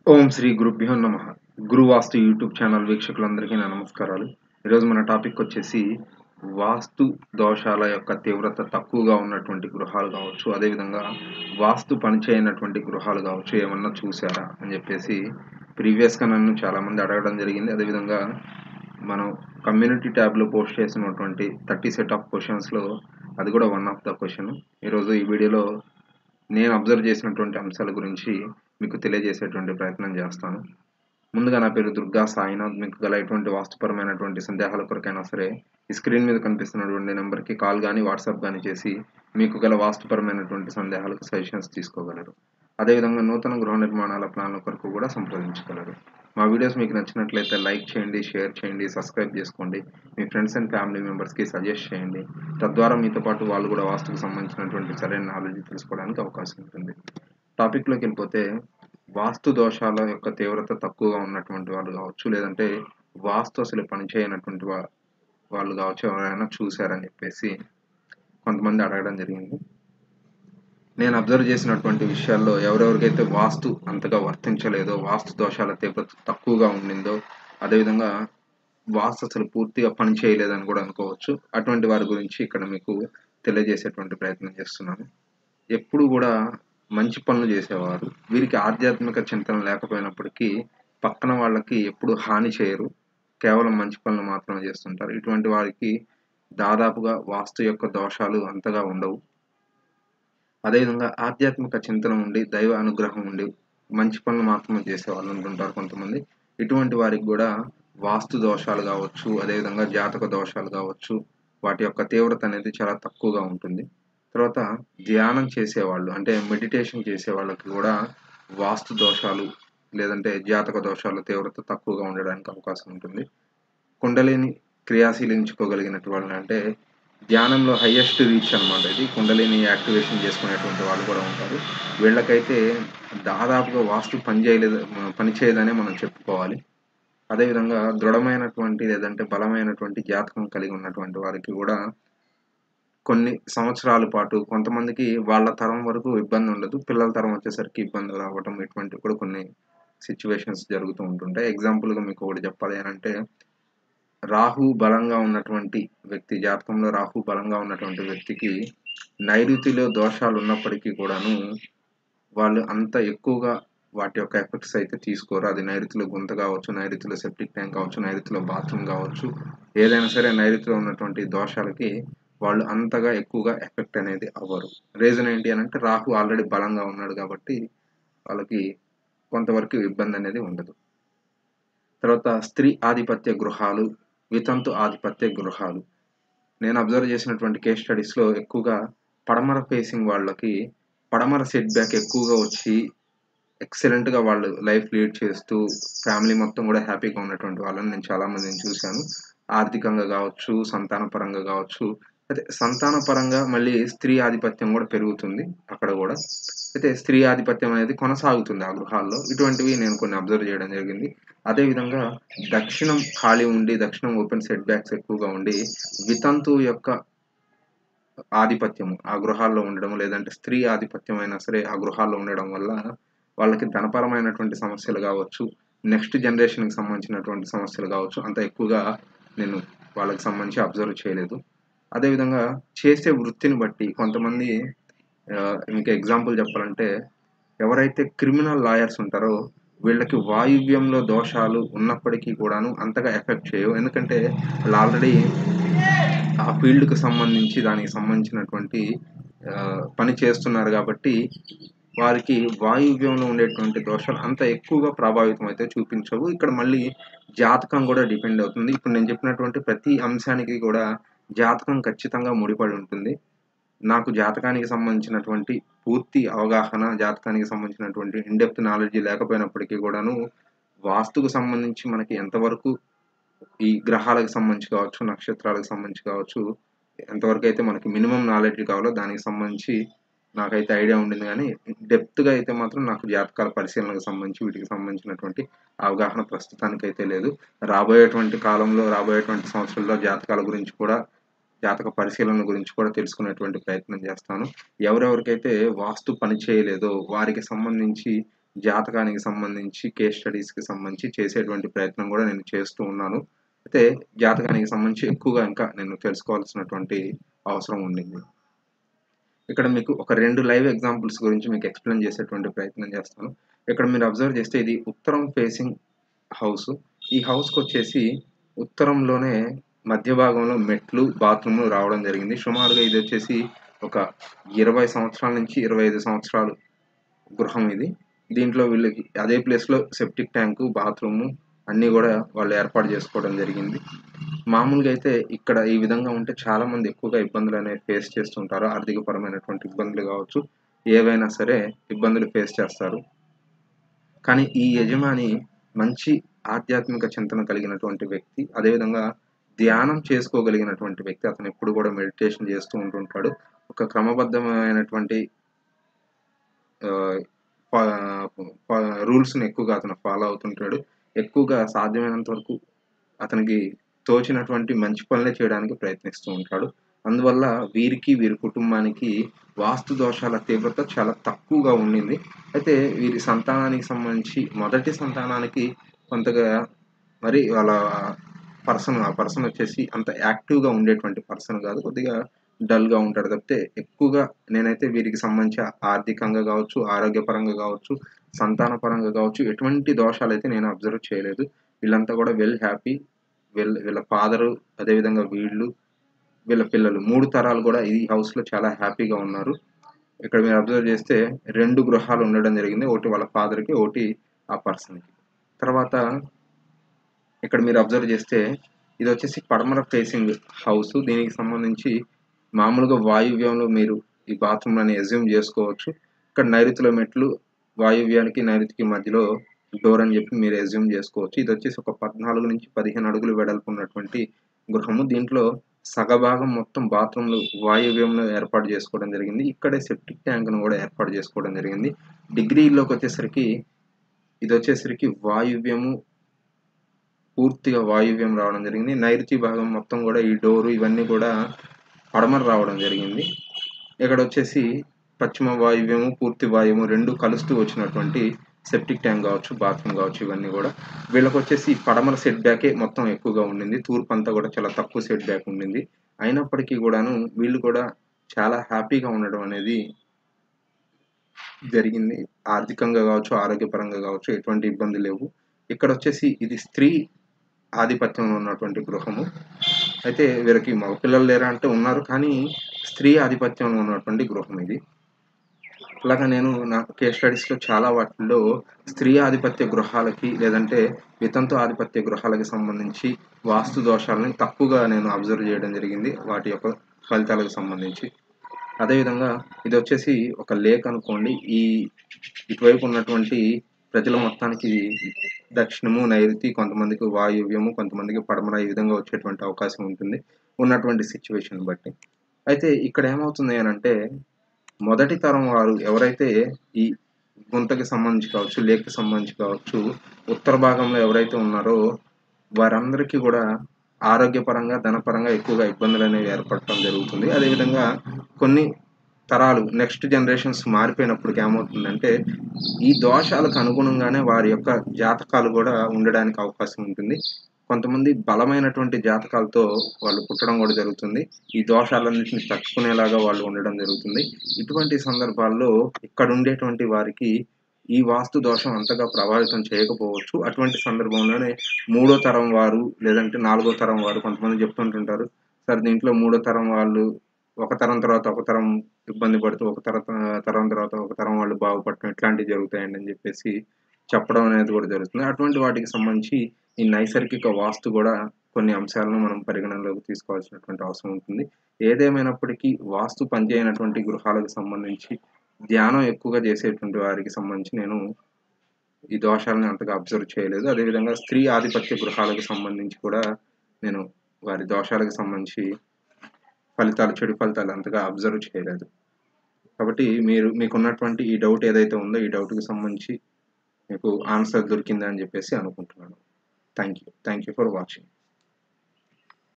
ఓం శ్రీ గురుభ్యో నమ గురు వాస్తు YouTube channel వీక్షకులందరికీ నా నమస్కారాలు ఈరోజు మన టాపిక్ వచ్చేసి వాస్తు దోషాల యొక్క తీవ్రత తక్కువగా ఉన్నటువంటి గృహాలు కావచ్చు అదేవిధంగా వాస్తు పనిచేయనటువంటి గృహాలు కావచ్చు ఏమన్నా చూసారా అని చెప్పేసి ప్రీవియస్గా నన్ను చాలామంది అడగడం జరిగింది అదేవిధంగా మనం కమ్యూనిటీ ట్యాబ్లో పోస్ట్ చేసినటువంటి థర్టీ సెట్ ఆఫ్ క్వశ్చన్స్లో అది కూడా వన్ ఆఫ్ ద క్వశ్చన్ ఈరోజు ఈ వీడియోలో నేను అబ్జర్వ్ చేసినటువంటి అంశాల గురించి మీకు తెలియజేసేటువంటి ప్రయత్నం చేస్తాను ముందుగా నా పేరు దుర్గా సాయినాథ్ మీకు గల ఎటువంటి వాస్తుపరమైనటువంటి సందేహాల కొరకైనా సరే ఈ స్క్రీన్ మీద కనిపిస్తున్నటువంటి నెంబర్కి కాల్ కానీ వాట్సాప్ కానీ చేసి మీకు గల వాస్తుపరమైనటువంటి సందేహాలకు సజెషన్స్ తీసుకోగలరు అదేవిధంగా నూతన గృహ నిర్మాణాల ప్లాన్ల కొరకు కూడా సంప్రదించగలరు మా వీడియోస్ మీకు నచ్చినట్లయితే లైక్ చేయండి షేర్ చేయండి సబ్స్క్రైబ్ చేసుకోండి మీ ఫ్రెండ్స్ అండ్ ఫ్యామిలీ మెంబర్స్కి సజెస్ట్ చేయండి తద్వారా మీతో పాటు వాళ్ళు కూడా వాస్తుకు సంబంధించినటువంటి సరైన నాలెడ్జ్ తెలుసుకోవడానికి అవకాశం ఉంటుంది టాపిక్లోకి వెళ్ళిపోతే వాస్తు దోషాల యొక్క తీవ్రత తక్కువగా ఉన్నటువంటి వాళ్ళు కావచ్చు లేదంటే వాస్తు అసలు పనిచేయనటువంటి వా వాళ్ళు కావచ్చు ఎవరైనా చూశారని చెప్పేసి కొంతమంది అడగడం జరిగింది నేను అబ్జర్వ్ చేసినటువంటి విషయాల్లో ఎవరెవరికైతే వాస్తు అంతగా వర్తించలేదో వాస్తు దోషాల తీవ్రత తక్కువగా ఉండిందో అదేవిధంగా వాస్తు అసలు పూర్తిగా పని చేయలేదని కూడా అనుకోవచ్చు అటువంటి వారి గురించి ఇక్కడ మీకు తెలియజేసేటువంటి ప్రయత్నం చేస్తున్నాను ఎప్పుడు కూడా మంచి పనులు చేసేవారు వీరికి ఆధ్యాత్మిక చింతన లేకపోయినప్పటికీ పక్కన వాళ్ళకి ఎప్పుడు హాని చేయరు కేవలం మంచి పనులు మాత్రమే చేస్తుంటారు ఇటువంటి వారికి దాదాపుగా వాస్తు యొక్క దోషాలు అంతగా ఉండవు అదేవిధంగా ఆధ్యాత్మిక చింతన ఉండి దైవ అనుగ్రహం ఉండి మంచి పనులు మాత్రమే చేసే వాళ్ళు ఉంటుంటారు కొంతమంది ఇటువంటి వారికి కూడా వాస్తు దోషాలు కావచ్చు అదేవిధంగా జాతక దోషాలు కావచ్చు వాటి యొక్క తీవ్రత అనేది చాలా తక్కువగా ఉంటుంది తర్వాత ధ్యానం చేసేవాళ్ళు అంటే మెడిటేషన్ చేసే వాళ్ళకి కూడా వాస్తు దోషాలు లేదంటే జాతక దోషాల తీవ్రత తక్కువగా ఉండడానికి అవకాశం ఉంటుంది కుండలిని క్రియాశీలించుకోగలిగినటువంటి వాళ్ళు అంటే ధ్యానంలో హయ్యెస్ట్ రీచ్ అనమాట ఇది కుండలిని యాక్టివేషన్ చేసుకునేటువంటి వాళ్ళు కూడా ఉంటారు వీళ్ళకైతే దాదాపుగా వాస్తు పని చేయలేదు పని చేయదనే మనం చెప్పుకోవాలి అదేవిధంగా దృఢమైనటువంటి లేదంటే బలమైనటువంటి జాతకం కలిగి ఉన్నటువంటి వారికి కూడా కొన్ని సంవత్సరాల పాటు కొంతమందికి వాళ్ళ తరం వరకు ఇబ్బంది ఉండదు పిల్లల తరం వచ్చేసరికి ఇబ్బంది రావటం ఇటువంటి కూడా కొన్ని సిచ్యువేషన్స్ జరుగుతూ ఉంటుంటాయి ఎగ్జాంపుల్గా మీకు ఒకటి చెప్పాలి అని అంటే రాహు బలంగా ఉన్నటువంటి వ్యక్తి జాతకంలో రాహు బలంగా ఉన్నటువంటి వ్యక్తికి నైరుతిలో దోషాలు ఉన్నప్పటికీ కూడాను వాళ్ళు అంత ఎక్కువగా వాటి యొక్క ఎఫెక్ట్స్ అయితే తీసుకోరు అది నైరుతిలో గుంత కావచ్చు నైరుతిలో సెప్టిక్ ట్యాంక్ కావచ్చు నైరుతిలో బాత్రూమ్ కావచ్చు ఏదైనా సరే నైరుతిలో ఉన్నటువంటి దోషాలకి వాళ్ళు అంతగా ఎక్కువగా ఎఫెక్ట్ అనేది అవ్వరు రీజన్ ఏంటి అని అంటే రాహు ఆల్రెడీ బలంగా ఉన్నాడు కాబట్టి వాళ్ళకి కొంతవరకు ఇబ్బంది అనేది ఉండదు తర్వాత స్త్రీ ఆధిపత్య గృహాలు వితంతు ఆధిపత్య గృహాలు నేను అబ్జర్వ్ చేసినటువంటి కేస్ స్టడీస్లో ఎక్కువగా పడమర ఫేసింగ్ వాళ్ళకి పడమర సెట్ బ్యాక్ ఎక్కువగా వచ్చి ఎక్సలెంట్గా వాళ్ళు లైఫ్ లీడ్ చేస్తూ ఫ్యామిలీ మొత్తం కూడా హ్యాపీగా ఉన్నటువంటి వాళ్ళని నేను చాలామందిని చూశాను ఆర్థికంగా కావచ్చు సంతానపరంగా కావచ్చు అయితే సంతానపరంగా మళ్ళీ స్త్రీ ఆధిపత్యం కూడా పెరుగుతుంది అక్కడ కూడా అయితే స్త్రీ ఆధిపత్యం అనేది కొనసాగుతుంది ఆ గృహాల్లో ఇటువంటివి నేను కొన్ని అబ్జర్వ్ చేయడం జరిగింది అదేవిధంగా దక్షిణం ఖాళీ ఉండి దక్షిణం ఓపెన్ సెట్ బ్యాక్స్ ఎక్కువగా ఉండి వితంతు యొక్క ఆధిపత్యము ఆ గృహాల్లో ఉండడం లేదంటే స్త్రీ ఆధిపత్యం అయినా సరే ఆ గృహాల్లో ఉండడం వల్ల వాళ్ళకి ధనపరమైనటువంటి సమస్యలు కావచ్చు నెక్స్ట్ జనరేషన్కి సంబంధించినటువంటి సమస్యలు కావచ్చు అంత ఎక్కువగా నేను వాళ్ళకి సంబంధించి అబ్జర్వ్ చేయలేదు అదేవిధంగా చేసే వృత్తిని బట్టి కొంతమంది మీకు ఎగ్జాంపుల్ చెప్పాలంటే ఎవరైతే క్రిమినల్ లాయర్స్ ఉంటారో వీళ్ళకి వాయువ్యంలో దోషాలు ఉన్నప్పటికీ కూడాను అంతగా ఎఫెక్ట్ చేయవు ఎందుకంటే వాళ్ళు ఆల్రెడీ ఆ ఫీల్డ్కి సంబంధించి దానికి సంబంధించినటువంటి పని చేస్తున్నారు కాబట్టి వారికి వాయువ్యంలో ఉండేటువంటి దోషాలు అంత ఎక్కువగా ప్రభావితం అయితే చూపించవు ఇక్కడ మళ్ళీ జాతకం కూడా డిపెండ్ అవుతుంది ఇప్పుడు నేను చెప్పినటువంటి ప్రతి అంశానికి కూడా జాతకం ఖచ్చితంగా ముడిపడి ఉంటుంది నాకు జాతకానికి సంబంధించినటువంటి పూర్తి అవగాహన జాతకానికి సంబంధించినటువంటి ఇన్డెప్త్ నాలెడ్జ్ లేకపోయినప్పటికీ కూడాను వాస్తుకు సంబంధించి మనకి ఎంతవరకు ఈ గ్రహాలకు సంబంధించి కావచ్చు నక్షత్రాలకు సంబంధించి కావచ్చు ఎంతవరకు అయితే మనకి మినిమం నాలెడ్జ్ కావాలో దానికి సంబంధించి నాకైతే ఐడియా ఉండింది కానీ డెప్త్గా అయితే మాత్రం నాకు జాతకాల పరిశీలనకు సంబంధించి వీటికి సంబంధించినటువంటి అవగాహన ప్రస్తుతానికి అయితే లేదు రాబోయేటువంటి కాలంలో రాబోయేటువంటి సంవత్సరాల్లో జాతకాల గురించి కూడా జాతక పరిశీలన గురించి కూడా తెలుసుకునేటువంటి ప్రయత్నం చేస్తాను ఎవరెవరికైతే వాస్తు పని చేయలేదో వారికి సంబంధించి జాతకానికి సంబంధించి కేస్ స్టడీస్‌కి సంబంధించి చేసేటువంటి ప్రయత్నం కూడా నేను చేస్తూ ఉన్నాను. అయితే జాతకానికి సంబంధించి ఎక్కువగా ఇంకా నేను తెలుసుకోవాల్సినటువంటి అవసరం ఉండింది. ఇక్కడ మీకు ఒక 2 లైవ్ ఎగ్జాంపుల్స్ గురించి మీకు ఎక్స్‌ప్లెయిన్ చేసేటువంటి ప్రయత్నం చేస్తాను. ఇక్కడ మీరు అబ్జర్వ్ చేస్తే ఇది ఉత్తరం ఫేసింగ్ హౌసు. ఈ హౌస్‌కొచ్చేసి ఉత్తరంలోనే మధ్య భాగంలో మెట్లు, బాత్రూమ్‌లు రావడం జరిగింది. సుమారుగా ఇదొచ్చేసి ఒక 20 సంవత్సరాల నుంచి 25 సంవత్సరాలు గృహం ఇది. దీంట్లో వీళ్ళకి అదే ప్లేస్‌లో సెప్టిక్ ట్యాంకు, బాత్రూము అన్నీ గూడా వాళ్ళు ఏర్పాటు చేసుకోవడం జరిగింది. మామూలుగా అయితే ఇక్కడ ఈ విధంగా ఉంటే చాలామంది ఎక్కువగా ఇబ్బందులనేవి ఫేస్ చేస్తుంటారు. ఆర్థికపరమైనటువంటి ఇబ్బందులు గావచ్చు, ఏవైనా సరే ఇబ్బందులు ఫేస్ చేస్తారు. కానీ ఈ యజమాని మంచి ఆధ్యాత్మిక చింతన కలిగినటువంటి వ్యక్తి. అదేవిధంగా ధ్యానం చేసుకోగలిగినటువంటి వ్యక్తి. అతను ఎప్పుడు గూడా మెడిటేషన్ చేస్తూ ఉంటుంటాడు. ఒక క్రమబద్ధమైనటువంటి ఆహ్, పా పా రూల్స్‌ని ఎక్కువగా అతను ఫాలో అవుతుంటాడు. ఎక్కువగా సాధ్యమైనంత వరకు అతనికి తోచినటువంటి మంచి పనులే చేయడానికి ప్రయత్నిస్తూ ఉంటాడు. అందువల్ల వీరికి, వీరి కుటుంబానికి వాస్తు దోషాల తీవ్రత చాలా తక్కువగా ఉండింది. అయితే వీరి సంతానానికి సంబంధించి మొదటి సంతానానికి కొంతగా మరి వాళ్ళ పర్సన్ ఆ పర్సన్ వచ్చేసి అంత యాక్టివ్‌గా ఉండేటువంటి పర్సన్ గాదు. కొద్దిగా డల్‌గా ఉంటాడు తప్పితే ఎక్కువగా నేనైతే వీరికి సంబంధించి ఆర్థికంగా గావచ్చు, ఆరోగ్యపరంగా గావచ్చు, సంతాన పరంగా గావచ్చు ఎటువంటి దోషాలైతే నేను అబ్జర్వ్ చేయలేదు. వీళ్ళంతా గూడా వెల్ హ్యాపీ. వీళ్ళ వీళ్ళ ఫాదరు అదేవిధంగా వీళ్ళు, వీళ్ళ పిల్లలు 3 తరాలు గూడా ఈ హౌస్‌లో చాలా హ్యాపీగా ఉన్నారు. ఇక్కడ మీరు అబ్జర్వ్ చేస్తే 2 గృహాలు ఉండడం జరిగింది. ఒకటి వాళ్ళ ఫాదర్‌కి, ఒకటి ఆ పర్సన్‌కి. తర్వాత ఇక్కడ మీరు అబ్జర్వ్ చేస్తే ఇదొచ్చేసి పడమర ఫేసింగ్ హౌసు. దీనికి సంబంధించి మామూలుగా వాయువ్యంలో మీరు ఈ బాత్రూమ్‌లని అస్యూమ్ జేసుకోవచ్చు. ఇక్కడ నైరుతిలో మెట్లు, వాయువ్యానికి, నైరుతికి మధ్యలో డోర్ అని జెప్పి మీరు అస్యూమ్ జేసుకోవచ్చు. ఇదొచ్చేసి ఒక 14-15 అడుగులు వెడల్పు ఉన్నటువంటి గృహము. దీంట్లో సగభాగం మొత్తం బాత్రూమ్‌లు వాయువ్యంలో ఏర్పాటు చేసుకోవడం జరిగింది. ఇక్కడే సెప్టిక్ ట్యాంక్‌ను గూడా ఏర్పాటు చేసుకోవడం జరిగింది. డిగ్రీలోకొచ్చేసరికి ఇదొచ్చేసరికి వాయువ్యము పూర్తిగా వాయువ్యం రావడం జరిగింది. నైరుతి భాగం మొత్తం గూడా ఈ డోరు ఇవన్నీ గూడా పడమర రావడం జరిగింది. ఇక్కడొచ్చేసి పశ్చిమ వాయువ్యము, పూర్తి వాయువ్యము 2 కలుస్తూ వచ్చినటువంటి సెప్టిక్ ట్యాంక్ గావచ్చు, బాత్రూమ్ గావచ్చు ఇవన్నీ గూడా. వీళ్ళకొచ్చేసి పడమర సెట్ బ్యాకే మొత్తం ఎక్కువగా ఉండింది. తూర్పంతా గూడా చాలా తక్కువ సెట్ బ్యాక్ ఉండింది. అయినప్పటికీ గూడాను వీళ్ళు కూడా చాలా హ్యాపీగా ఉండడం అనేది జరిగింది. ఆర్థికంగా గావచ్చు, ఆరోగ్యపరంగా గావచ్చు ఎటువంటి ఇబ్బంది లేవు. ఇక్కడొచ్చేసి ఇది స్త్రీ ఆధిపత్యంలో ఉన్నటువంటి గృహము. అయితే వీళ్ళకి మగపిల్లలు లేరా అంటే ఉన్నారు. కానీ స్త్రీ ఆధిపత్యంలో ఉన్నటువంటి గృహం ఇది. ఇలాగ నేను నా కేస్ స్టడీస్‌లో చాలా వాటిల్లో స్త్రీ ఆధిపత్య గృహాలకి లేదంటే వితంతు ఆధిపత్య గృహాలకి సంబంధించి వాస్తు దోషాలని తక్కువగా నేను అబ్జర్వ్ చేయడం జరిగింది. వాటి యొక్క ఫలితాలకు సంబంధించి. అదేవిధంగా ఇదొచ్చేసి ఒక లేక్ అనుకోండి. ఈ ఇటువైపు ఉన్నటువంటి ప్రజల మొత్తానికి దక్షిణము, నైరుతి కొంతమందికి వాయువ్యము, కొంతమందికి పడమర ఈ విధంగా వచ్చేటువంటి అవకాశం ఉంటుంది. ఉన్నటువంటి సిట్యుయేషన్ బట్టి. అయితే ఇక్కడ ఏమవుతుంది అనంటే మొదటి తరం వారు ఎవరైతే ఈ గుంతకి సంబంధించి కావచ్చు, లేక్‌కి సంబంధించి కావచ్చు, ఉత్తర భాగంలో ఎవరైతే ఉన్నారో వారందరికీ గూడా ఆరోగ్యపరంగా, ధనపరంగా ఎక్కువగా ఇబ్బందులనేవి ఏర్పడటం జరుగుతుంది. అదేవిధంగా కొన్ని తరాలు నెక్స్ట్ జనరేషన్స్ మారిపోయినప్పటికి ఏమవుతుందంటే ఈ దోషాలకు అనుగుణంగానే వారి యొక్క జాతకాలు గూడా ఉండడానికి అవకాశం ఉంటుంది. కొంతమంది బలమైనటువంటి జాతకాలతో వాళ్ళు పుట్టడం గూడా జరుగుతుంది. ఈ దోషాలన్నిటిని తట్టుకునేలాగా వాళ్ళు ఉండడం జరుగుతుంది. ఇటువంటి సందర్భాల్లో ఇక్కడుండేటువంటి వారికి ఈ వాస్తు దోషం అంతగా ప్రభావితం చేయకపోవచ్చు. అటువంటి సందర్భంలోనే మూడో తరం వారు లేదంటే నాలుగో తరం వారు కొంతమంది చెప్తుంటుంటారు. సార్ దీంట్లో మూడో తరం వాళ్ళు ఒక తరం తర్వాత ఒక తరం ఇబ్బంది పడుతూ ఒక తర తరం తర్వాత ఒక తరం వాళ్ళు బాగుపడటం ఇట్లాంటివి జరుగుతాయండి అని జెప్పేసి చెప్పడం అనేది గూడా జరుగుతుంది. అటువంటి వాటికి సంబంధించి ఈ నైసర్గిక వాస్తు గూడా కొన్ని అంశాలను మనం పరిగణనలోకి తీసుకోవాల్సినటువంటి అవసరం ఉంటుంది. ఏదేమైనప్పటికీ వాస్తు పనిచేయనటువంటి గృహాలకు సంబంధించి ధ్యానం ఎక్కువగా చేసేటువంటి వారికి సంబంధించి నేను ఈ దోషాలని అంతగా అబ్జర్వ్ చేయలేదు. అదేవిధంగా స్త్రీ ఆధిపత్య గృహాలకు సంబంధించి కూడా నేను వారి దోషాలకు సంబంధించి ఫలితాలు చెడు ఫలితాలు అంతగా అబ్జర్వ్ చేయలేదు. కాబట్టి మీరు మీకున్నటువంటి ఈ డౌట్ ఏదైతే ఉందో ఈ డౌట్‌కి సంబంధించి మీకు ఆన్సర్ దొరికిందని జెప్పేసి అనుకుంటున్నాను. Thank you. Thank you for watching.